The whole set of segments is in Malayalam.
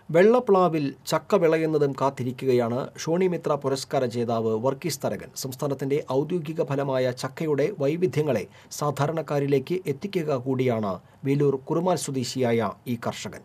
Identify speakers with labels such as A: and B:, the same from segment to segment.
A: വെള്ളപ്ലാവിൽ ചക്ക വിളയുന്നതും കാത്തിരിക്കുകയാണ് ഷോണി മിത്ര പുരസ്കാര ജേതാവ് വർഗീസ് തരകൻ സംസ്ഥാനത്തിന്റെ ഔദ്യോഗിക ഫലമായ ചക്കയുടെ വൈവിധ്യങ്ങളെ സാധാരണക്കാരിലേക്ക് എത്തിക്കുക കൂടിയാണ് വേലൂർ കുറുമാൽ സ്വദേശിയായ ഈ കർഷകൻ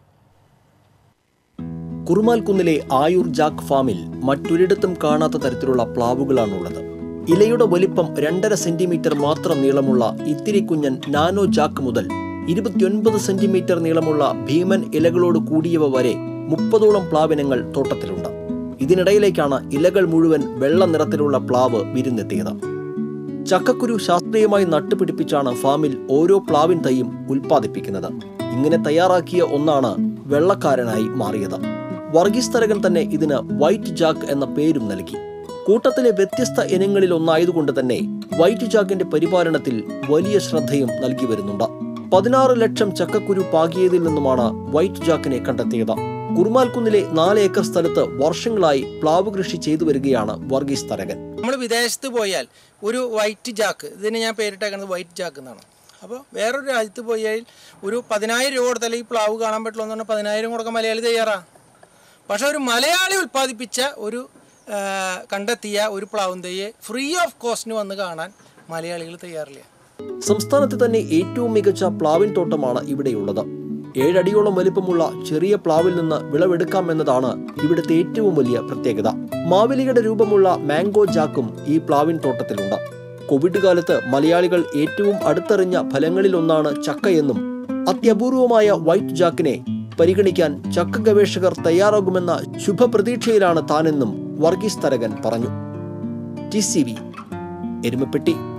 A: കുറുമാൽ കുന്നിലെ ആയൂർ ജാക്ക് ഫാമിൽ മറ്റൊരിടത്തും കാണാത്ത തരത്തിലുള്ള പ്ലാവുകളാണുള്ളത് ഇലയുടെ വലിപ്പം രണ്ടര സെന്റിമീറ്റർ മാത്രം നീളമുള്ള ഇത്തിരി കുഞ്ഞൻ നാനോ ജാക്ക് മുതൽ ഇരുപത്തിയൊൻപത് സെന്റിമീറ്റർ നീളമുള്ള ഭീമൻ ഇലകളോട് കൂടിയവ വരെ മുപ്പതോളം പ്ലാവിനങ്ങൾ തോട്ടത്തിലുണ്ട് ഇതിനിടയിലേക്കാണ് ഇലകൾ മുഴുവൻ വെള്ള നിറത്തിലുള്ള പ്ലാവ് വിരുന്നെത്തിയത് ചക്കക്കുരു ശാസ്ത്രീയമായി നട്ടുപിടിപ്പിച്ചാണ് ഫാമിൽ ഓരോ പ്ലാവിൻ തൈയും ഉൽപ്പാദിപ്പിക്കുന്നത് ഇങ്ങനെ തയ്യാറാക്കിയ ഒന്നാണ് വെള്ളക്കാരനായി മാറിയത് വർഗീസ് തരകൻ തന്നെ ഇതിന് വൈറ്റ് ജാക്ക് എന്ന പേരും നൽകി കൂട്ടത്തിലെ വ്യത്യസ്ത ഇനങ്ങളിൽ ഒന്നായതുകൊണ്ട് തന്നെ വൈറ്റ് ജാക്കിന്റെ പരിപാലനത്തിൽ വലിയ ശ്രദ്ധയും നൽകി വരുന്നുണ്ട് പതിനാറ് ലക്ഷം ചക്കക്കുരു പാകിയതിൽ നിന്നുമാണ് വൈറ്റ് ജാക്കിനെ കണ്ടെത്തിയത് കുറുമാൽക്കുന്നിലെ നാല് ഏക്കർ സ്ഥലത്ത് വർഷങ്ങളായി പ്ലാവ് കൃഷി ചെയ്തു വരികയാണ് വർഗീസ് തരകൻ
B: നമ്മൾ വിദേശത്ത് പോയാൽ ഒരു വൈറ്റ് ജാക്ക് ഇതിന് ഞാൻ പേരിട്ടേക്കുന്നത് വൈറ്റ് ജാക്ക് എന്നാണ് അപ്പോൾ വേറൊരു രാജ്യത്ത് പോയാൽ ഒരു പതിനായിരം രൂപ കൊടുത്താൽ ഈ പ്ലാവ് കാണാൻ പറ്റുള്ളൂ എന്ന് പറഞ്ഞാൽ പതിനായിരം കൊടുക്കാൻ മലയാളി തയ്യാറാണ് പക്ഷേ ഒരു മലയാളി ഉൽപ്പാദിപ്പിച്ച ഒരു ആ, കണ്ടെത്തിയ ഒരു പ്ലാവും തയ്യെ ഫ്രീ ഓഫ് കോസ്റ്റിന് വന്ന് കാണാൻ മലയാളികൾ തയ്യാറില്ല
A: സംസ്ഥാനത്ത് തന്നെ ഏറ്റവും മികച്ച പ്ലാവിൻ തോട്ടമാണ് ഇവിടെയുള്ളത് ഏഴടിയോളം വലിപ്പമുള്ള ചെറിയ പ്ലാവിൽ നിന്ന് വിളവെടുക്കാം എന്നതാണ് ഇവിടുത്തെ ഏറ്റവും വലിയ പ്രത്യേകത മാവേലിയുടെ രൂപമുള്ള മാംഗോ ജാക്കും ഈ പ്ലാവിൻ തോട്ടത്തിലുണ്ട് കോവിഡ് കാലത്ത് മലയാളികൾ ഏറ്റവും അടുത്തറിഞ്ഞ ഫലങ്ങളിലൊന്നാണ് ചക്കയെന്നും അത്യപൂർവമായ വൈറ്റ് ജാക്കിനെ പരിഗണിക്കാൻ ചക്ക ഗവേഷകർ തയ്യാറാകുമെന്ന ശുഭപ്രതീക്ഷയിലാണ് താനെന്നും വർഗീസ് തരകൻ പറഞ്ഞു ടി സി വി എരുമപ്പെട്ടി